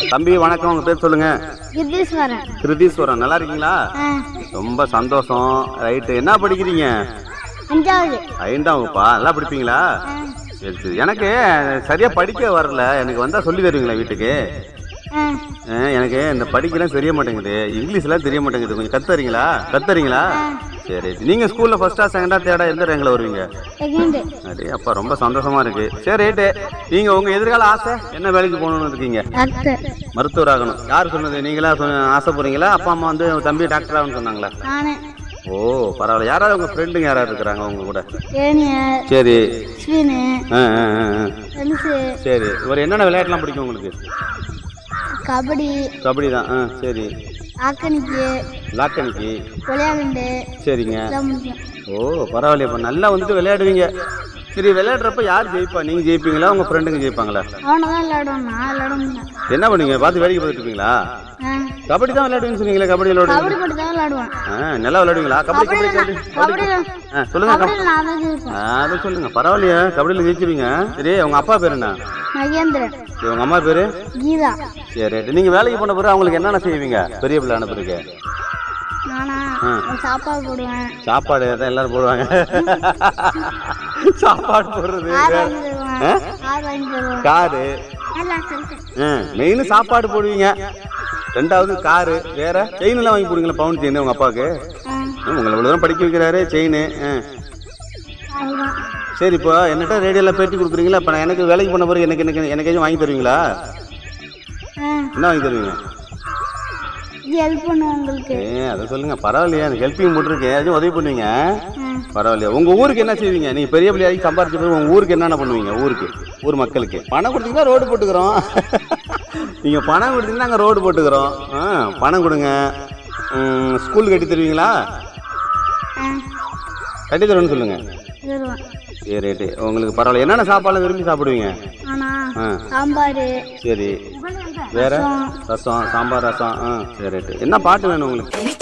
தம்பி வணக்கம் உங்க பேர் சொல்லுங்க கிருதீஸ்வரன் கிருதீஸ்வரன் நல்லா இருக்கீங்களா ஆ ரொம்ப சந்தோஷம் ரைட்டு என்ன படிக்கிறீங்க அஞ்சாவது ஐந்தாம் வகுப்பா நல்லா படிப்பீங்களா ஆ சரி சரி எனக்கு சரியா படிக்க வரல எனக்கு வந்தா சொல்லி தருவீங்களா வீட்டுக்கு ஆ ஆ, எனக்கு இந்த படிக்கலாம் தெரிய மாட்டேங்குது இங்கிலீஷ்லாம் தெரிய மாட்டேங்குது கொஞ்சம் கத்துறீங்களா கத்துறீங்களா சரி நீங்க ஸ்கூல்ல ஃபர்ஸ்டா செகண்டா தேர்டா எந்த ரேங்க்ல வருவீங்க செகண்டு அடே அப்பா ரொம்ப சந்தோஷமா இருக்கு சரி ரைட்டு நீங்க உங்க எதிர்கால ஆசை என்ன வேலைக்கு போகணும்னு இருக்கீங்க டாக்டர் மருத்துவர் ஆகணும் யார் சொன்னது நீங்களா சொன்ன ஆசைப்படுறீங்களா அப்பா அம்மா வந்து தம்பி டாக்டர் ஆகணும்னு சொன்னாங்களா நானு ஓ பரவாயில்ல யாராவது உங்க ஃப்ரெண்டுங்க யாராவது இருக்கிறாங்க உங்க கூட ஏனியர் சரி ஸ்வீனு ஆ ஆ ஆ, ஆ. பெருசு சரி ஒரு என்னென்ன விளையாட்டுலாம் பிடிக்கும் உங்களுக்கு கபடி கபடி தான் ஆ சரி ஆக்கணிக்கு லாக்கணிக்கு விளையாடுண்டு சரிங்க இதெல்லாம் முடியும் ஓ பரவாயில்லையே இப்போ நல்லா வந்துட்டு விளையாடுவீங்க சரி விளையாடுறப்ப யார் ஜெயிப்பா நீங்கள் ஜெயிப்பீங்களா உங்கள் ஃப்ரெண்டுங்க ஜெயிப்பாங்களா அவனை தான் விளையாடுவான் நான் விளையாட மாட்டேன் என்ன பண்ணுவீங்க பார்த்து வேடிக்கை பார்த்துட்டு இருப்பீங்களா ஆ கபடி தான் விளையாடுவீங்கன்னு சொன்னீங்களே கபடி விளையாடுவீங்க கபடி மட்டும் தான் விளையாடுவான் ஆ நல்லா விளையாடுவீங்களா கபடி கபடி கபடி கபடி ஆ சொல்லுங்க கபடி கபடியில் நான் தான் ஜெயிப்பேன் ஆ அதை சொல்லுங்க பரவாயில்லையே கபடியில் ஜெயிச்சிருவீங்க சரி உங்கள் அப்பா பேர் என்ன மகேந்திரன் சரி உங்கள் அம்மா பேர் கீதா சரி ரைட்டு நீங்கள் வேலைக்கு போன பிறகு அவங்களுக்கு என்னென்ன செய்வீங்க பெரிய பிள்ளை அனுப்புறதுக்கு நானா ஆ. ஒரு சாப்பாடு போடுவேன் சாப்பாடு தான் எல்லாரும் போடுவாங்க சாப்பாடு போடுறது கார் வேற. வாங்கி தருவேன் ஆ? கார் வாங்கி தருவேன் காரு எல்லாம் சொல்லிட்டேன் மெயின் சாப்பாடு போடுவீங்க ரெண்டாவது காரு வேற செயின் எல்லாம் வாங்கி போடுங்களா பவுன் செயின் உங்க அப்பாவுக்கு ஆ ம், உங்களை இவ்வளவு தூரம் படிக்க வைக்கிறாரு செயின் அதுதான் சரி இப்போ என்னட்ட ரேடியோல பேட்டி கொடுக்குறீங்களா இப்போ நான் எனக்கு வேலைக்கு பண்ண பிறகு எனக்கு எனக்கு எனக்கு எதுவும் வாங்கி தருவீங்களா ஆ என்ன வாங்கி தருவீங்க ஹெல்ப் பண்ணுவோம் உங்களுக்கு ஏ அதை சொல்லுங்க பரவாயில்லையா எனக்கு ஹெல்ப்பிங் போட்டிருக்கேன் எதுவும் உதவி பண்ணுவீங்க ஆ பரவாயில்லையா உங்க ஊருக்கு என்ன செய்வீங்க நீங்க பெரிய பிள்ளையாகி சம்பாரிச்ச பிறகு உங்க ஊருக்கு என்னென்ன பண்ணுவீங்க ஊருக்கு ஊர் மக்களுக்கு பணம் கொடுத்தீங்கன்னா ரோடு போட்டுக்கிறோம் நீங்க பணம் கொடுத்தீங்கன்னா நாங்கள் ரோடு போட்டுக்கிறோம் ஆ பணம் கொடுங்க ம், ஸ்கூல் கட்டி தருவீங்களா ஆ கட்டி தருவேன்னு சொல்லுங்க தருவேன் சரி ரைட்டு உங்களுக்கு பரவாயில்ல என்னென்ன சாப்பாடுலாம் விரும்பி சாப்பிடுவீங்க ஆனா ஆ சாம்பார் சரி வேற ரசம் சாம்பார் ரசம் ஆ சரி ரைட்டு என்ன பாட்டு வேணும் உங்களுக்கு